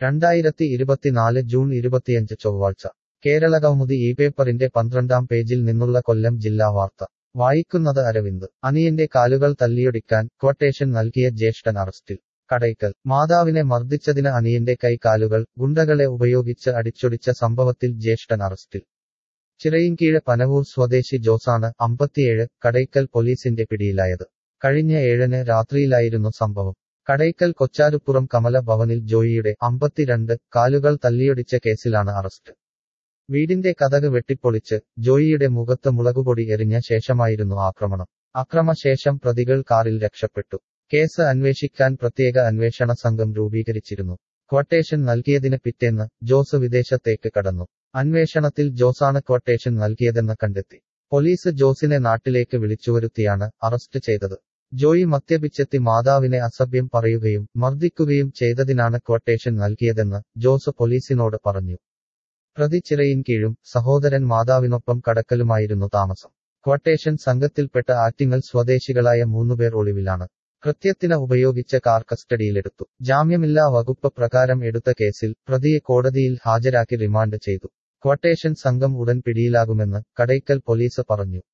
രണ്ടായിരത്തി ഇരുപത്തിനാല് ജൂൺ ഇരുപത്തിയഞ്ച് ചൊവ്വാഴ്ച കേരള കൗമുദി ഈ പേപ്പറിന്റെ പന്ത്രണ്ടാം പേജിൽ നിന്നുള്ള കൊല്ലം ജില്ലാ വാർത്ത വായിക്കുന്നത് അരവിന്ദ് അനിയന്റെ കാലുകൾ തല്ലിയൊടിക്കാൻ ക്വട്ടേഷൻ നൽകിയ ജ്യേഷ്ഠൻ അറസ്റ്റിൽ കടയ്ക്കൽ മാതാവിനെ മർദ്ദിച്ചതിന് അനിയന്റെ കൈകാലുകൾ ഗുണ്ടകളെ ഉപയോഗിച്ച് അടിച്ചൊടിച്ച സംഭവത്തിൽ ജ്യേഷ്ഠൻ അറസ്റ്റിൽ ചിറയിൻകീഴ് പനവൂർ സ്വദേശി ജോസാണ് അമ്പത്തിയേഴ് കടയ്ക്കൽ പോലീസിന്റെ പിടിയിലായത് കഴിഞ്ഞ ഏഴിന് രാത്രിയിലായിരുന്നു സംഭവം കടയ്ക്കൽ കൊച്ചാരുപ്പുറം കമല ഭവനിൽ ജോയിയുടെ അമ്പത്തിരണ്ട് കാലുകൾ തല്ലിയൊടിച്ച കേസിലാണ് അറസ്റ്റ് വീടിന്റെ കഥക് വെട്ടിപ്പൊളിച്ച് ജോയിയുടെ മുഖത്ത് മുളകുപൊടി എറിഞ്ഞ ശേഷമായിരുന്നു ആക്രമണം അക്രമശേഷം പ്രതികൾ കാറിൽ രക്ഷപ്പെട്ടു കേസ് അന്വേഷിക്കാൻ പ്രത്യേക അന്വേഷണ സംഘം രൂപീകരിച്ചിരുന്നു ക്വട്ടേഷൻ നൽകിയതിന് പിറ്റേന്ന് ജോസ് വിദേശത്തേക്ക് കടന്നു അന്വേഷണത്തിൽ ജോസാണ് ക്വട്ടേഷൻ നൽകിയതെന്ന് കണ്ടെത്തി പോലീസ് ജോസിനെ നാട്ടിലേക്ക് വിളിച്ചുവരുത്തിയാണ് അറസ്റ്റ് ചെയ്തത് ജോയി മദ്യപിച്ചെത്തി മാതാവിനെ അസഭ്യം പറയുകയും മർദ്ദിക്കുകയും ചെയ്തതിനാണ് ക്വട്ടേഷൻ നൽകിയതെന്ന് ജോസ് പോലീസിനോട് പറഞ്ഞു പ്രതി ചിറയിൻ കീഴും സഹോദരൻ മാതാവിനൊപ്പം കടക്കലുമായിരുന്നു താമസം ക്വട്ടേഷൻ സംഘത്തിൽപ്പെട്ട ആറ്റിങ്ങൽ സ്വദേശികളായ മൂന്നുപേർ ഒളിവിലാണ് കൃത്യത്തിന് ഉപയോഗിച്ച കാർ കസ്റ്റഡിയിലെടുത്തു ജാമ്യമില്ലാ വകുപ്പ് പ്രകാരം എടുത്ത കേസിൽ പ്രതിയെ കോടതിയിൽ ഹാജരാക്കി റിമാൻഡ് ചെയ്തു ക്വട്ടേഷൻ സംഘം ഉടൻ പിടിയിലാകുമെന്ന് കടയ്ക്കൽ പോലീസ് പറഞ്ഞു